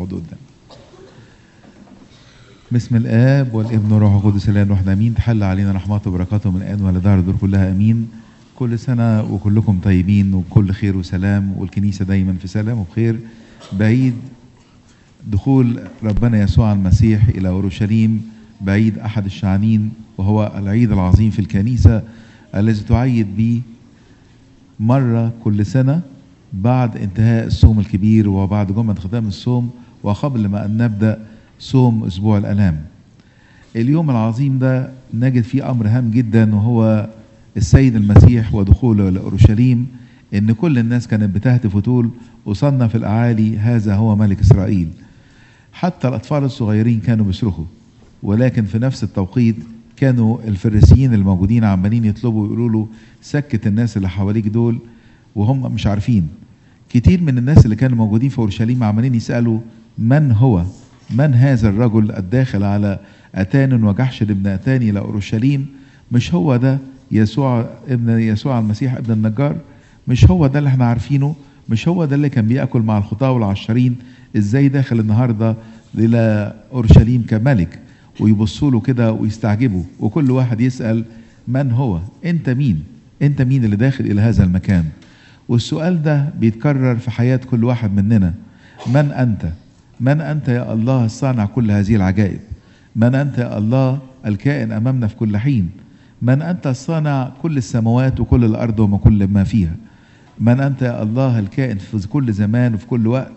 اقعد قدام بسم الاب والابن والروح القدس الان الواحد امين تحل علينا رحمته وبركاته من الان والى دار الدور كلها امين كل سنه وكلكم طيبين وبكل خير وسلام والكنيسه دايما في سلام وبخير بعيد دخول ربنا يسوع المسيح الى اورشليم بعيد احد الشعانين وهو العيد العظيم في الكنيسه الذي تعيد به مره كل سنه بعد انتهاء الصوم الكبير وبعد جمعه ختام الصوم وقبل ما ان نبدا صوم اسبوع الالام اليوم العظيم ده نجد فيه امر هام جدا وهو السيد المسيح ودخوله الى اورشليم ان كل الناس كانت بتهتف وتقول وصلنا في الاعالي هذا هو ملك اسرائيل حتى الاطفال الصغيرين كانوا بيصرخوا ولكن في نفس التوقيت كانوا الفريسيين الموجودين عمالين يطلبوا يقولوا له سكت الناس اللي حواليك دول وهم مش عارفين كتير من الناس اللي كانوا موجودين في اورشليم عمالين يسالوا من هو من هذا الرجل الداخل على اتان وجحش ابن اتان الى اورشليم مش هو ده يسوع ابن يسوع المسيح ابن النجار مش هو ده اللي احنا عارفينه مش هو ده اللي كان بياكل مع الخطاه والعشرين ازاي داخل النهارده الى اورشليم كملك ويبصوا له كده ويستعجبوا وكل واحد يسال من هو انت مين انت مين اللي داخل الى هذا المكان والسؤال ده بيتكرر في حياه كل واحد مننا من انت من انت يا الله الصانع كل هذه العجائب من انت يا الله الكائن امامنا في كل حين من انت الصانع كل السماوات وكل الارض وما كل ما فيها من انت يا الله الكائن في كل زمان وفي كل وقت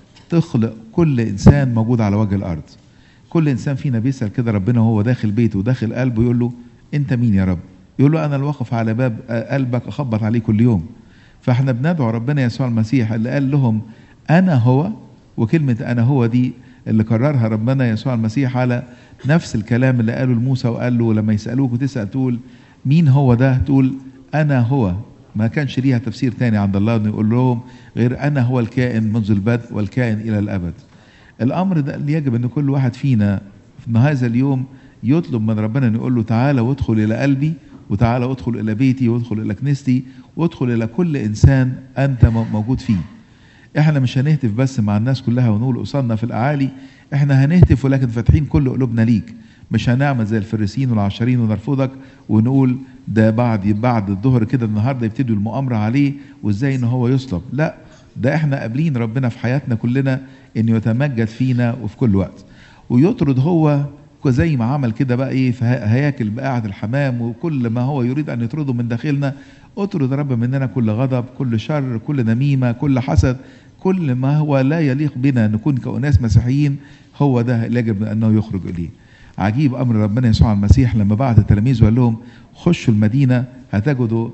تخلق كل انسان موجود على وجه الارض كل انسان فينا بيسال كده ربنا وهو داخل بيته وداخل قلبه يقول له انت مين يا رب يقول له انا الواقف على باب قلبك اخبط عليه كل يوم فاحنا بندعو ربنا يسوع المسيح اللي قال لهم انا هو وكلمه انا هو دي اللي كررها ربنا يسوع المسيح على نفس الكلام اللي قاله لموسى وقال له لما يسالوك وتسال تقول مين هو ده تقول انا هو ما كانش ليها تفسير تاني عند الله انه يقول لهم غير انا هو الكائن منذ البدء والكائن الى الابد الامر ده اللي يجب ان كل واحد فينا في هذا اليوم يطلب من ربنا ان يقول له تعالى وادخل الى قلبي وتعالى وادخل الى بيتي وادخل الى كنيستي وادخل الى كل انسان انت موجود فيه احنا مش هنهتف بس مع الناس كلها ونقول وصلنا في الاعالي احنا هنهتف ولكن فاتحين كل قلوبنا ليك مش هنعمل زي الفريسين والعشرين ونرفضك ونقول ده بعد بعد الظهر كده النهارده يبتدوا المؤامره عليه وازاي ان هو يصلب لا ده احنا قابلين ربنا في حياتنا كلنا انه يتمجد فينا وفي كل وقت ويطرد هو زي ما عمل كده بقى ايه في هياكل بقاعة الحمام وكل ما هو يريد ان يطرده من داخلنا اطرد رب مننا كل غضب كل شر كل نميمه كل حسد كل ما هو لا يليق بنا نكون كأناس مسيحيين هو ده اللي يجب انه يخرج اليه عجيب امر ربنا يسوع المسيح لما بعت التلاميذ وقال لهم خشوا المدينه هتجدوا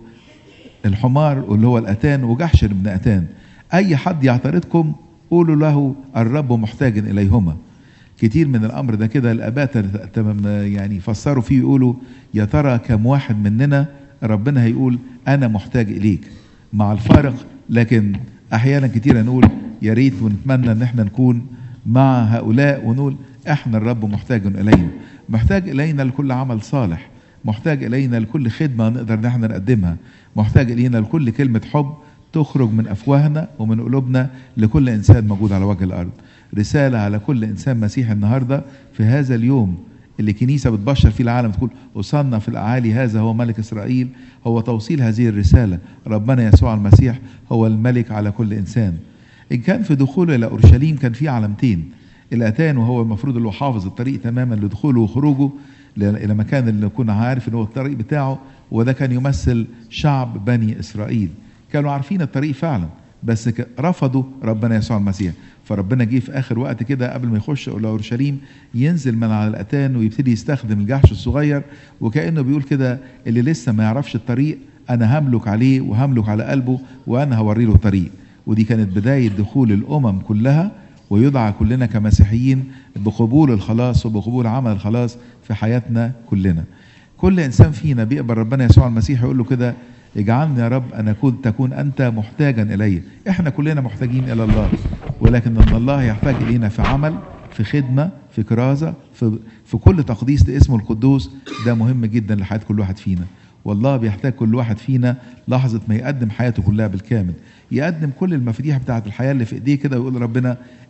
الحمار اللي هو الاتان وجحش ابن اتان اي حد يعترضكم قولوا له الرب محتاج اليهما كتير من الامر ده كده الاباء يعني فسروا فيه يقولوا يا ترى كم واحد مننا ربنا هيقول انا محتاج اليك مع الفارق لكن احيانا كتير نقول يا ريت ونتمنى ان احنا نكون مع هؤلاء ونقول احنا الرب محتاج الينا محتاج الينا لكل عمل صالح محتاج الينا لكل خدمه نقدر ان احنا نقدمها محتاج الينا لكل كلمه حب تخرج من افواهنا ومن قلوبنا لكل انسان موجود على وجه الارض رساله على كل انسان مسيحي النهارده في هذا اليوم اللي كنيسة بتبشر فيه العالم تقول وصلنا في الأعالي هذا هو ملك إسرائيل هو توصيل هذه الرسالة ربنا يسوع المسيح هو الملك على كل إنسان إن كان في دخوله إلى أورشليم كان في علامتين الأتان وهو المفروض اللي هو حافظ الطريق تماما لدخوله وخروجه إلى مكان اللي يكون عارف إن هو الطريق بتاعه وده كان يمثل شعب بني إسرائيل كانوا عارفين الطريق فعلا بس رفضوا ربنا يسوع المسيح فربنا جه في اخر وقت كده قبل ما يخش الى اورشليم ينزل من على الاتان ويبتدي يستخدم الجحش الصغير وكانه بيقول كده اللي لسه ما يعرفش الطريق انا هملك عليه وهملك على قلبه وانا هوري له الطريق ودي كانت بدايه دخول الامم كلها ويدعى كلنا كمسيحيين بقبول الخلاص وبقبول عمل الخلاص في حياتنا كلنا كل انسان فينا بيقبل ربنا يسوع المسيح يقول له كده اجعلني يا رب ان اكون تكون انت محتاجا الي احنا كلنا محتاجين الى الله ولكن ان الله يحتاج الينا في عمل في خدمه في كرازه في, في كل تقديس لاسمه القدوس ده مهم جدا لحياه كل واحد فينا والله بيحتاج كل واحد فينا لحظه ما يقدم حياته كلها بالكامل يقدم كل المفاتيح بتاعه الحياه اللي في ايديه كده ويقول ربنا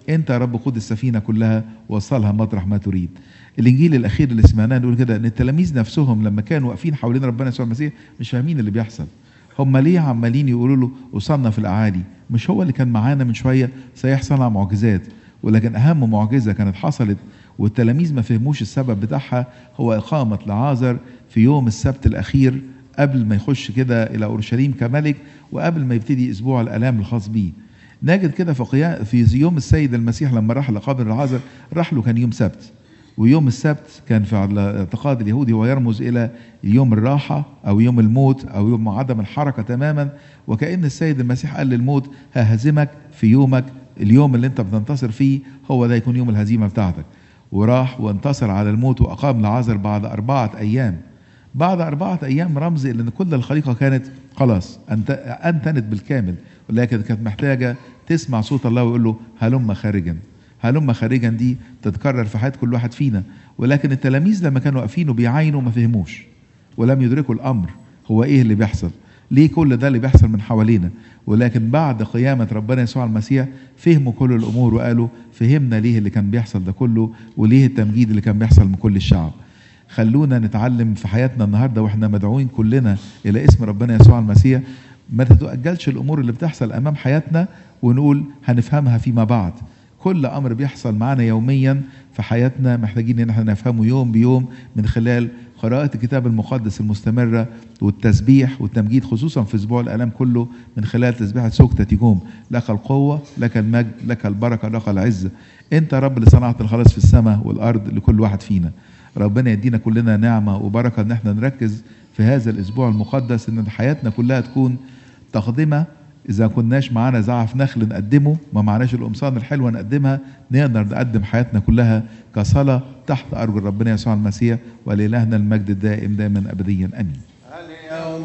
انت يا رب قود السفينه كلها وصلها مطرح ما تريد الانجيل الاخير اللي سمعناه نقول كده ان التلاميذ نفسهم لما كانوا واقفين حوالين ربنا يسوع المسيح مش فاهمين اللي بيحصل هم ليه عمالين يقولوا له وصلنا في الاعالي مش هو اللي كان معانا من شويه سيحصل معجزات ولكن اهم معجزه كانت حصلت والتلاميذ ما فهموش السبب بتاعها هو اقامه لعازر في يوم السبت الاخير قبل ما يخش كده الى اورشليم كملك وقبل ما يبتدي اسبوع الالام الخاص بيه نجد كده في قيا- في يوم السيد المسيح لما راح لقبر العازر راح له كان يوم سبت ويوم السبت كان في الاعتقاد اليهودي هو يرمز الى يوم الراحه او يوم الموت او يوم عدم الحركه تماما وكان السيد المسيح قال للموت ههزمك في يومك اليوم اللي انت بتنتصر فيه هو ده يكون يوم الهزيمه بتاعتك وراح وانتصر على الموت واقام لعازر بعد اربعه ايام بعد أربعة أيام رمز إلى أن كل الخليقة كانت خلاص أنت أنتنت بالكامل ولكن كانت محتاجة تسمع صوت الله ويقول له هلم خارجا هلم خارجا دي تتكرر في حياة كل واحد فينا ولكن التلاميذ لما كانوا واقفين وبيعاينوا ما فهموش ولم يدركوا الأمر هو إيه اللي بيحصل ليه كل ده اللي بيحصل من حوالينا ولكن بعد قيامة ربنا يسوع المسيح فهموا كل الأمور وقالوا فهمنا ليه اللي كان بيحصل ده كله وليه التمجيد اللي كان بيحصل من كل الشعب خلونا نتعلم في حياتنا النهارده واحنا مدعوين كلنا الى اسم ربنا يسوع المسيح ما تتأجلش الامور اللي بتحصل امام حياتنا ونقول هنفهمها فيما بعد كل امر بيحصل معانا يوميا في حياتنا محتاجين ان احنا نفهمه يوم بيوم من خلال قراءة الكتاب المقدس المستمرة والتسبيح والتمجيد خصوصا في اسبوع الالام كله من خلال تسبيحة سكتة تجوم لك القوة لك المجد لك البركة لك العزة انت يا رب اللي صنعت الخلاص في السماء والارض لكل واحد فينا ربنا يدينا كلنا نعمة وبركة ان احنا نركز في هذا الاسبوع المقدس ان حياتنا كلها تكون تقدمة اذا كناش معانا زعف نخل نقدمه ما معناش القمصان الحلوة نقدمها نقدر نقدم حياتنا كلها كصلاة تحت ارجل ربنا يسوع المسيح ولإلهنا المجد الدائم دائما ابديا امين اليوم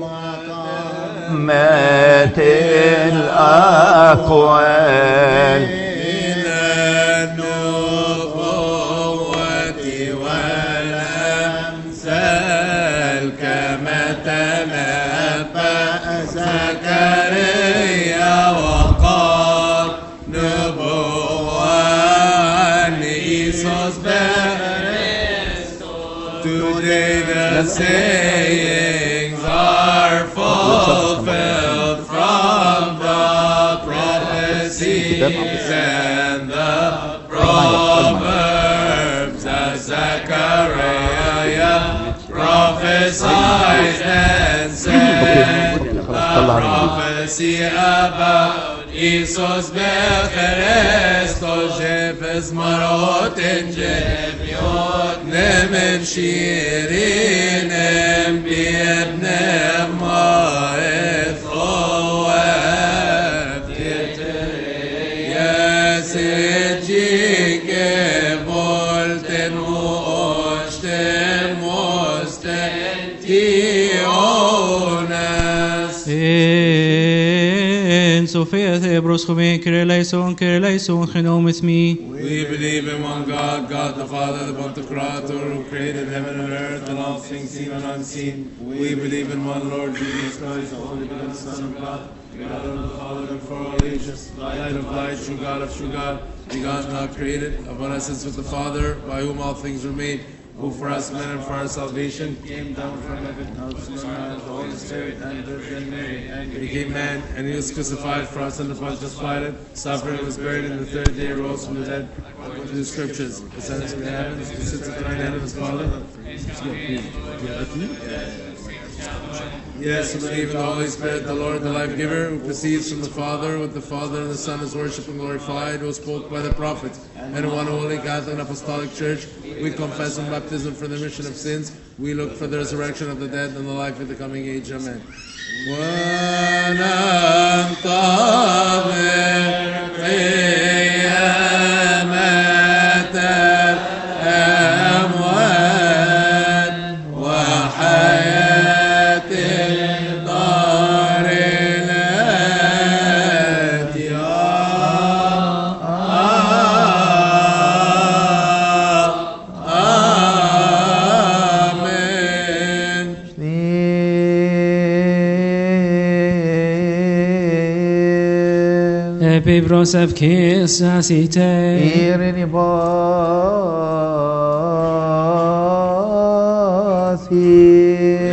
مات الأقوال من النبوة والأمثال كما تنبأ زكريا وقال نبوة عن إيسوس Today the sayings are fulfilled from the prophecies and the proverbs as Zechariah prophesied and said the prophecy about Isos Becherestos Jefes Marot in Jemiot Nemen Shirinem Biebnem Maeth Oev Yes, Ejike Volten Uosten Mosten Tionas En Sophia Thebros Chumeen Kireleison Kireleison Genom with me. We believe in one God, God the Father, the Creator, who created heaven and earth and all things seen and unseen. We believe in one Lord Jesus Christ, the only begotten Son of God, God of the Father before all ages, light of light, true God of true God, begotten, not created, of one essence with the Father, by whom all things were made, who for us men and for our salvation came down from heaven, out from the Holy Spirit and the Virgin Mary, and became man, and he was crucified for us under Pontius Pilate, suffered, was buried, and the third day rose from the dead, according to the Scriptures, ascended to the heavens, and sits at the right hand of his Father. Yes, we believe in the Holy Spirit, the Lord, the life giver, who proceeds from the Father, with the Father and the Son is worshipped and glorified, who spoke by the prophets, and in one holy Catholic and Apostolic Church, we confess in baptism for the remission of sins. We look for the resurrection of the dead and the life of the coming age. Amen. وننتظر قيامة الأموات وحياة الدار الآتية آمين Epibros of Kis Asite. Irini basi